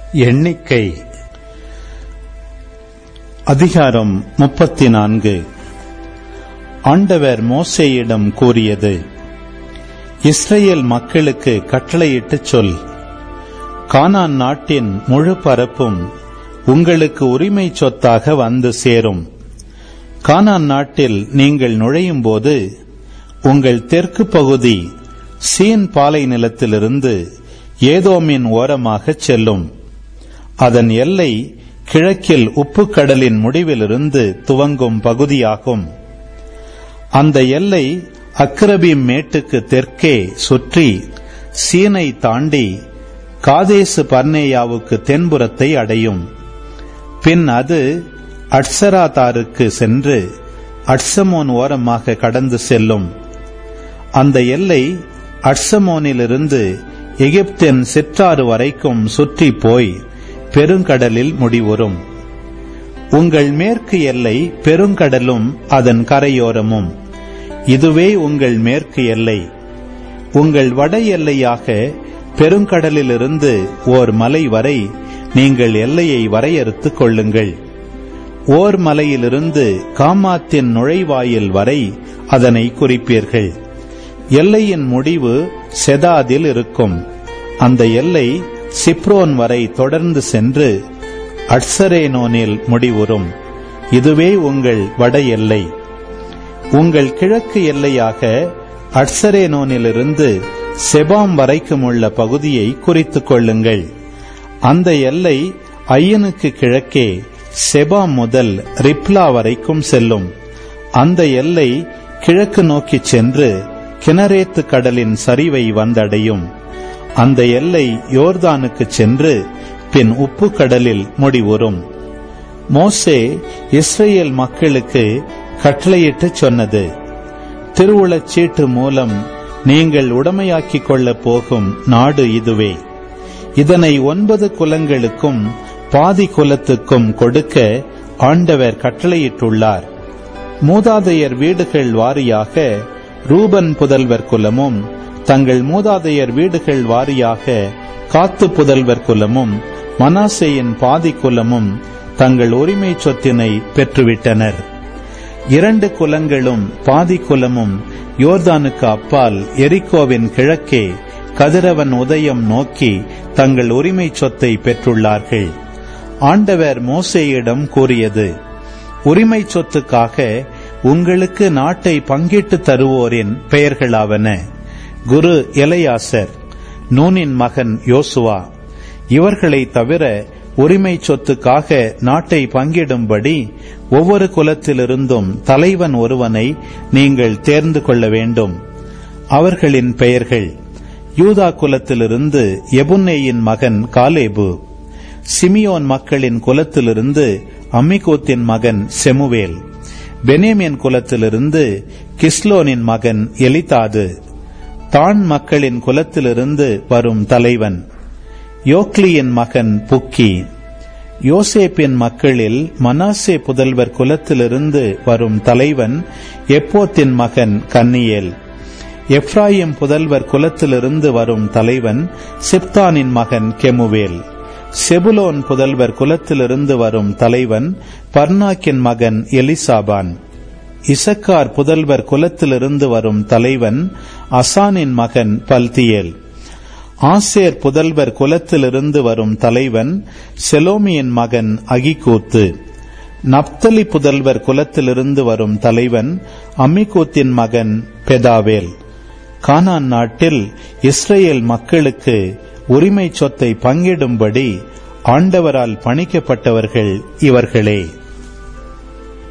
எண்ணிக்கை அதிகாரம் முப்பத்தி நான்கு ஆண்டவர் மோசேயிடம் கூறியது இஸ்ரேல் மக்களுக்கு கட்டளையிட்டுச் சொல் கானான் நாட்டின் முழு பரப்பும் உங்களுக்கு உரிமை சொத்தாக வந்து சேரும் கானான் நாட்டில் நீங்கள் நுழையும்போது உங்கள் தெற்கு பகுதி சீன் பாலை நிலத்திலிருந்து ஏதோமின் ஓரமாகச் செல்லும் அதன் எல்லை கிழக்கில் உப்புக்கடலின் முடிவிலிருந்து துவங்கும் பகுதியாகும் அந்த எல்லை அக்ரபீம் மேட்டுக்கு தெற்கே சுற்றி சீனை தாண்டி காதேசு பர்னேயாவுக்கு தென்புறத்தை அடையும் பின் அது அட்சராதாருக்கு சென்று அட்சமோன் ஓரமாக கடந்து செல்லும் அந்த எல்லை அட்சமோனிலிருந்து எகிப்தின் சிற்றாறு வரைக்கும் சுற்றி போய் பெருங்கடலில் முடிவுறும் உங்கள் மேற்கு எல்லை பெருங்கடலும் அதன் கரையோரமும் இதுவே உங்கள் மேற்கு எல்லை உங்கள் வட எல்லையாக பெருங்கடலிலிருந்து ஓர் மலை வரை நீங்கள் எல்லையை வரையறுத்துக் கொள்ளுங்கள் ஓர் மலையிலிருந்து காமாத்தின் நுழைவாயில் வரை அதனை குறிப்பீர்கள் எல்லையின் முடிவு செதாதில் இருக்கும் அந்த எல்லை சிப்ரோன் வரை தொடர்ந்து சென்று அட்சரேனோனில் முடிவுறும் இதுவே உங்கள் வட எல்லை உங்கள் கிழக்கு எல்லையாக அட்சரேனோனிலிருந்து செபாம் வரைக்கும் உள்ள பகுதியை குறித்துக் கொள்ளுங்கள் அந்த எல்லை ஐயனுக்கு கிழக்கே செபாம் முதல் ரிப்லா வரைக்கும் செல்லும் அந்த எல்லை கிழக்கு நோக்கிச் சென்று கிணரேத்து கடலின் சரிவை வந்தடையும் அந்த எல்லை யோர்தானுக்கு சென்று பின் உப்பு கடலில் முடிவுறும் மோசே இஸ்ரேல் மக்களுக்கு கட்டளையிட்டு சொன்னது திருவுளச் சீட்டு மூலம் நீங்கள் உடமையாக்கிக் கொள்ளப் போகும் நாடு இதுவே இதனை ஒன்பது குலங்களுக்கும் பாதி குலத்துக்கும் கொடுக்க ஆண்டவர் கட்டளையிட்டுள்ளார் மூதாதையர் வீடுகள் வாரியாக ரூபன் புதல்வர் குலமும் தங்கள் மூதாதையர் வீடுகள் வாரியாக காத்து புதல்வர் குலமும் மனாசேயின் பாதி குலமும் தங்கள் உரிமை சொத்தினை பெற்றுவிட்டனர் இரண்டு குலங்களும் பாதி குலமும் யோர்தானுக்கு அப்பால் எரிக்கோவின் கிழக்கே கதிரவன் உதயம் நோக்கி தங்கள் உரிமை சொத்தை பெற்றுள்ளார்கள் ஆண்டவர் மோசேயிடம் கூறியது உரிமை சொத்துக்காக உங்களுக்கு நாட்டை பங்கிட்டு தருவோரின் பெயர்களாவன குரு எலையாசர் நூனின் மகன் யோசுவா இவர்களை தவிர உரிமை சொத்துக்காக நாட்டை பங்கிடும்படி ஒவ்வொரு குலத்திலிருந்தும் தலைவன் ஒருவனை நீங்கள் தேர்ந்து கொள்ள வேண்டும் அவர்களின் பெயர்கள் யூதா குலத்திலிருந்து எபுன்னேயின் மகன் காலேபு சிமியோன் மக்களின் குலத்திலிருந்து அம்மிகோத்தின் மகன் செமுவேல் பெனேமியன் குலத்திலிருந்து கிஸ்லோனின் மகன் எலிதாது தான் மக்களின் குலத்திலிருந்து வரும் தலைவன் யோக்லியின் மகன் புக்கி யோசேப்பின் மக்களில் மனாசே புதல்வர் குலத்திலிருந்து வரும் தலைவன் எப்போத்தின் மகன் கன்னியேல் எப்ராயிம் புதல்வர் குலத்திலிருந்து வரும் தலைவன் சிப்தானின் மகன் கெமுவேல் செபுலோன் புதல்வர் குலத்திலிருந்து வரும் தலைவன் பர்னாக்கின் மகன் எலிசாபான் இசக்கார் புதல்வர் குலத்திலிருந்து வரும் தலைவன் அசானின் மகன் பல்தியேல் ஆசேர் புதல்வர் குலத்திலிருந்து வரும் தலைவன் செலோமியின் மகன் அகிகூத்து நப்தலி புதல்வர் குலத்திலிருந்து வரும் தலைவன் அம்மிகூத்தின் மகன் பெதாவேல் கானான் நாட்டில் இஸ்ரேல் மக்களுக்கு உரிமை சொத்தை பங்கிடும்படி ஆண்டவரால் பணிக்கப்பட்டவர்கள் இவர்களே